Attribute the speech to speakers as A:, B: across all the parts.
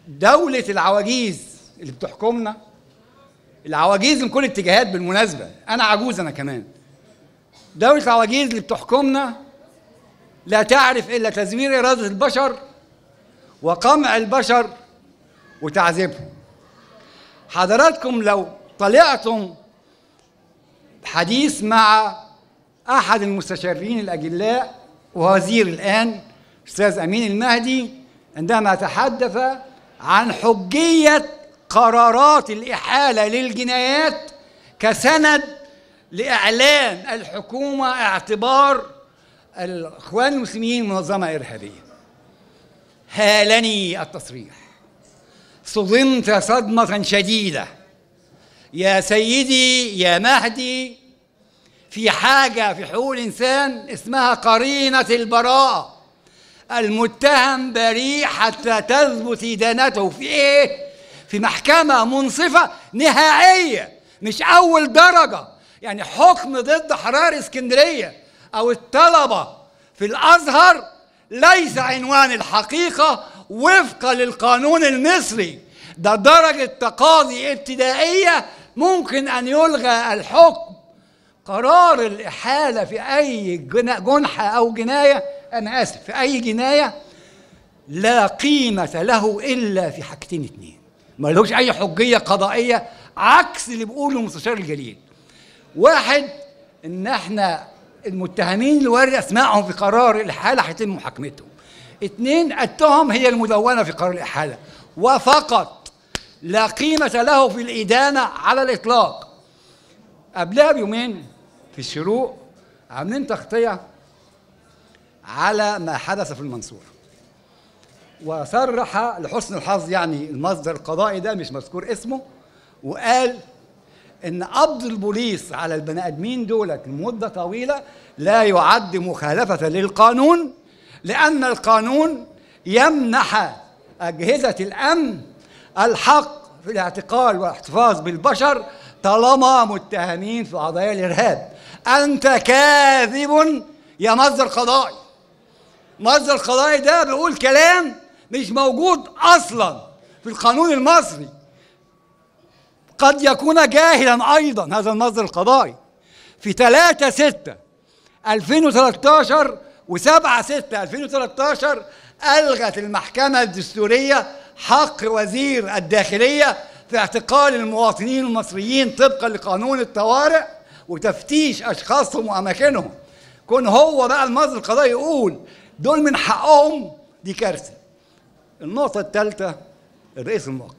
A: دولة العواجيز اللي بتحكمنا العواجيز من كل الاتجاهات بالمناسبة أنا عجوز أنا كمان دولة العواجيز اللي بتحكمنا لا تعرف إلا تزوير إرادة البشر وقمع البشر وتعذيبهم حضراتكم لو طلعتم حديث مع أحد المستشارين الأجلاء ووزير الآن أستاذ أمين المهدي عندما تحدث عن حجية قرارات الإحالة للجنايات كسند لإعلان الحكومة اعتبار الإخوان المسلمين منظمة إرهابية هالني التصريح صدمت صدمة شديدة يا سيدي يا مهدي في حاجة في حقوق الإنسان اسمها قرينة البراءة المتهم بريء حتى تثبت إدانته في إيه؟ في محكمة منصفة نهائية مش أول درجة يعني حكم ضد حرار اسكندرية أو الطلبة في الأزهر ليس عنوان الحقيقة وفقا للقانون المصري ده درجة تقاضي ابتدائية ممكن أن يلغى الحكم قرار الإحالة في أي جنحة أو جناية أنا آسف في أي جناية لا قيمة له إلا في حاجتين اتنين ما لهوش أي حجية قضائية عكس اللي بيقوله المستشار الجليل واحد إن إحنا المتهمين اللي وارد أسمائهم في قرار الإحالة هيتم محاكمتهم اتنين التهم هي المدونة في قرار الإحالة وفقط لا قيمة له في الإدانة على الإطلاق قبلها بيومين في الشروق عاملين تغطية على ما حدث في المنصورة وصرح لحسن الحظ يعني المصدر القضائي ده مش مذكور اسمه وقال ان قبض البوليس على البني ادمين دولت لمده طويله لا يعد مخالفه للقانون لان القانون يمنح اجهزه الامن الحق في الاعتقال والاحتفاظ بالبشر طالما متهمين في قضايا الارهاب انت كاذب يا مصدر قضائي مصدر قضائي ده بيقول كلام مش موجود اصلا في القانون المصري قد يكون جاهلا ايضا هذا المصدر القضائي في 3 6 2013 و7 6 2013 الغت المحكمه الدستوريه حق وزير الداخليه في اعتقال المواطنين المصريين طبقا لقانون الطوارئ وتفتيش اشخاصهم واماكنهم كون هو بقى المصدر القضائي يقول دول من حقهم دي كارثه النقطه الثالثه الرئيس المؤقت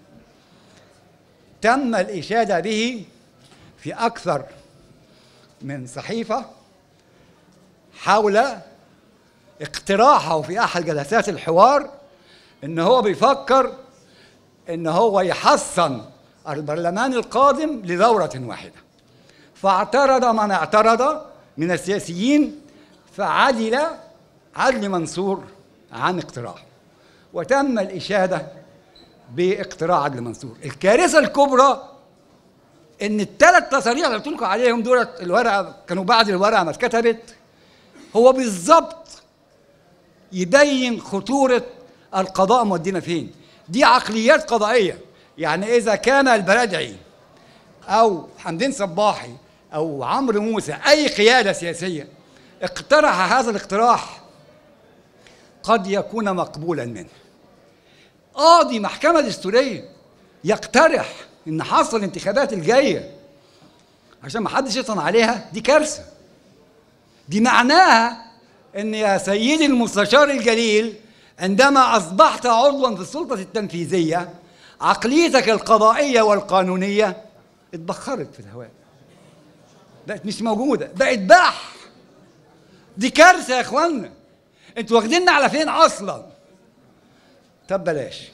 A: تم الإشادة به في أكثر من صحيفة حول اقتراحه في أحد جلسات الحوار إن هو بيفكر إن هو يحصن البرلمان القادم لدورة واحدة فاعترض من اعترض من السياسيين فعدل عدل منصور عن اقتراحه وتم الإشادة باقتراع عدل منصور الكارثه الكبرى ان الثلاث تصاريح اللي قلت لكم عليهم دولت الورقه كانوا بعد الورقه ما اتكتبت هو بالظبط يبين خطوره القضاء مودينا فين دي عقليات قضائيه يعني اذا كان البرادعي او حمدين صباحي او عمرو موسى اي قياده سياسيه اقترح هذا الاقتراح قد يكون مقبولا منه قاضي محكمة دستورية يقترح إن حصل الانتخابات الجاية عشان ما حدش يطعن عليها دي كارثة دي معناها إن يا سيدي المستشار الجليل عندما أصبحت عضوا في السلطة التنفيذية عقليتك القضائية والقانونية اتبخرت في الهواء بقت مش موجودة بقت بح دي كارثة يا إخوانا انتوا واخديننا على فين أصلاً طب بلاش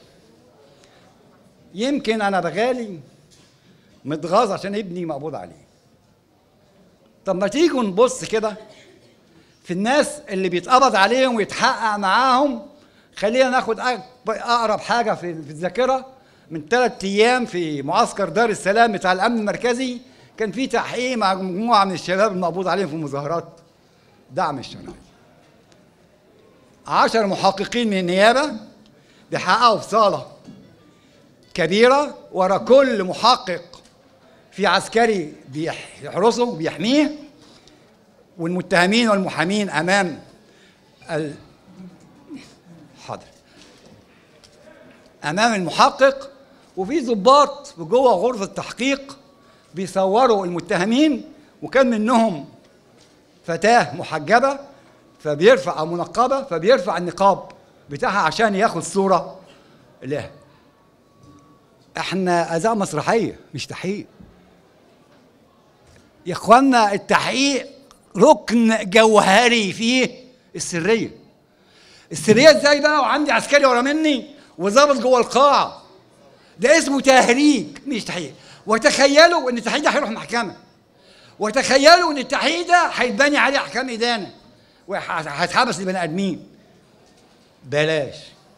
A: يمكن انا بغالي متغاظ عشان ابني مقبوض عليه طب ما تيجوا نبص كده في الناس اللي بيتقبض عليهم ويتحقق معاهم خلينا ناخد اقرب حاجه في الذاكره من ثلاث ايام في معسكر دار السلام بتاع الامن المركزي كان في تحقيق مع مجموعه من الشباب المقبوض عليهم في مظاهرات دعم الشرعي عشر محققين من النيابه بيحققوا في صاله كبيرة ورا كل محقق في عسكري بيحرسه وبيحميه والمتهمين والمحامين أمام ال... حاضر أمام المحقق وفي ضباط جوه غرفة التحقيق بيصوروا المتهمين وكان منهم فتاة محجبة فبيرفع أو منقبة فبيرفع النقاب بتاعها عشان ياخد صورة لها احنا أداء مسرحية مش تحقيق يا اخوانا التحقيق ركن جوهري فيه السرية السرية ازاي بقى وعندي عسكري ورا مني وظابط جوه القاعة ده اسمه تهريج مش تحقيق وتخيلوا ان التحقيق ده هيروح محكمة وتخيلوا ان التحقيق ده هيتبني عليه احكام ادانه وهيتحبس لبني ادمين بلاش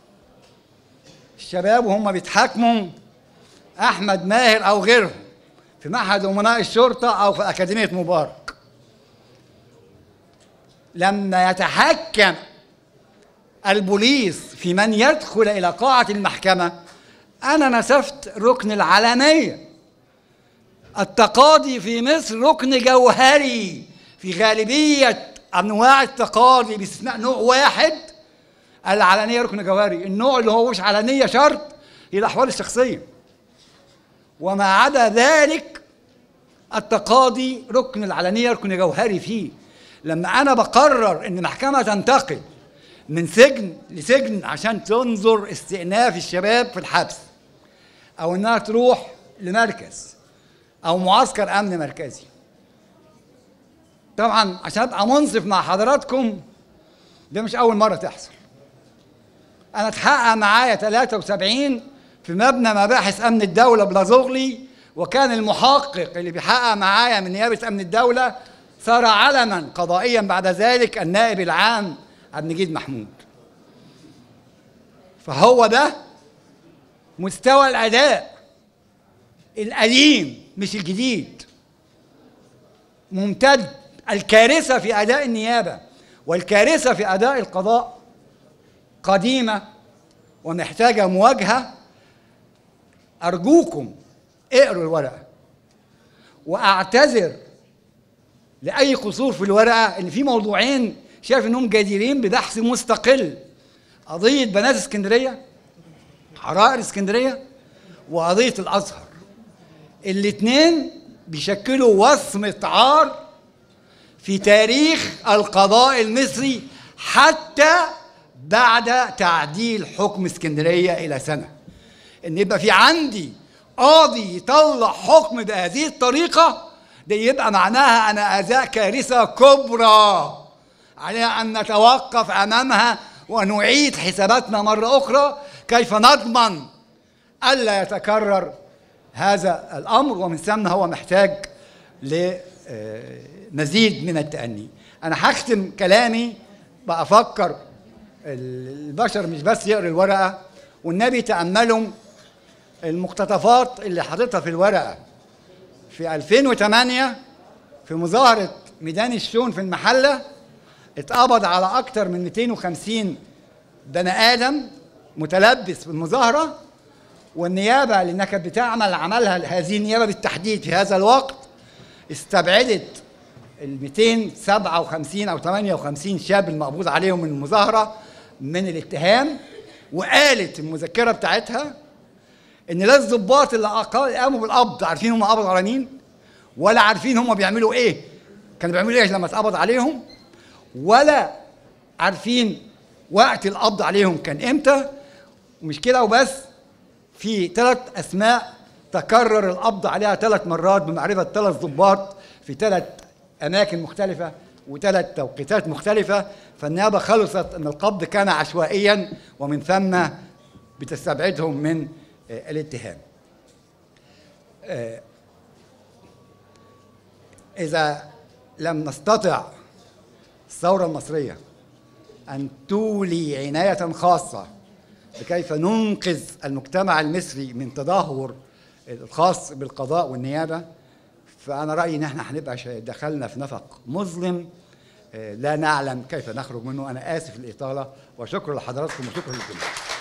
A: الشباب وهم بيتحاكموا احمد ماهر او غيرهم في معهد امناء الشرطه او في اكاديميه مبارك لما يتحكم البوليس في من يدخل الى قاعه المحكمه انا نسفت ركن العلنيه التقاضي في مصر ركن جوهري في غالبيه انواع التقاضي باستثناء نوع واحد العلنيه ركن جوهري النوع اللي هو مش علنيه شرط هي الاحوال الشخصيه وما عدا ذلك التقاضي ركن العلنيه ركن جوهري فيه لما انا بقرر ان محكمه تنتقل من سجن لسجن عشان تنظر استئناف الشباب في الحبس او انها تروح لمركز او معسكر امن مركزي طبعا عشان ابقى منصف مع حضراتكم ده مش اول مره تحصل انا اتحقق معايا 73 في مبنى مباحث امن الدوله بلازغلي وكان المحقق اللي بيحقق معايا من نيابه امن الدوله صار علما قضائيا بعد ذلك النائب العام عبد المجيد محمود فهو ده مستوى الاداء القديم مش الجديد ممتد الكارثه في اداء النيابه والكارثه في اداء القضاء قديمه ومحتاجه مواجهه ارجوكم اقروا الورقه واعتذر لاي قصور في الورقه ان في موضوعين شايف انهم جديرين ببحث مستقل قضيه بنات اسكندريه حرائر اسكندريه وقضيه الازهر الاثنين بيشكلوا وصمه عار في تاريخ القضاء المصري حتى بعد تعديل حكم اسكندريه الى سنه ان يبقى في عندي قاضي يطلع حكم بهذه الطريقه ده يبقى معناها انا ازاء كارثه كبرى علينا ان نتوقف امامها ونعيد حساباتنا مره اخرى كيف نضمن الا يتكرر هذا الامر ومن ثم هو محتاج لمزيد من التاني انا هختم كلامي بافكر البشر مش بس يقروا الورقه والنبي تاملوا المقتطفات اللي حاططها في الورقه في 2008 في مظاهره ميدان الشون في المحله اتقبض على اكثر من 250 بني ادم متلبس بالمظاهره والنيابه لانها كانت بتعمل عملها هذه النيابه بالتحديد في هذا الوقت استبعدت ال 257 او 58 شاب المقبوض عليهم من المظاهره من الاتهام وقالت المذكره بتاعتها ان لا الضباط اللي قاموا بالقبض عارفين هم قبضوا على مين ولا عارفين هم بيعملوا ايه كانوا بيعملوا ايه لما اتقبض عليهم ولا عارفين وقت القبض عليهم كان امتى ومش كده وبس في ثلاث اسماء تكرر القبض عليها ثلاث مرات بمعرفه ثلاث ضباط في ثلاث اماكن مختلفه وثلاث توقيتات مختلفه فالنيابه خلصت ان القبض كان عشوائيا ومن ثم بتستبعدهم من الاتهام اذا لم نستطع الثوره المصريه ان تولي عنايه خاصه بكيف ننقذ المجتمع المصري من تدهور الخاص بالقضاء والنيابه فانا رايي ان احنا هنبقى دخلنا في نفق مظلم لا نعلم كيف نخرج منه انا اسف الاطاله وشكرا لحضراتكم وشكرا لكم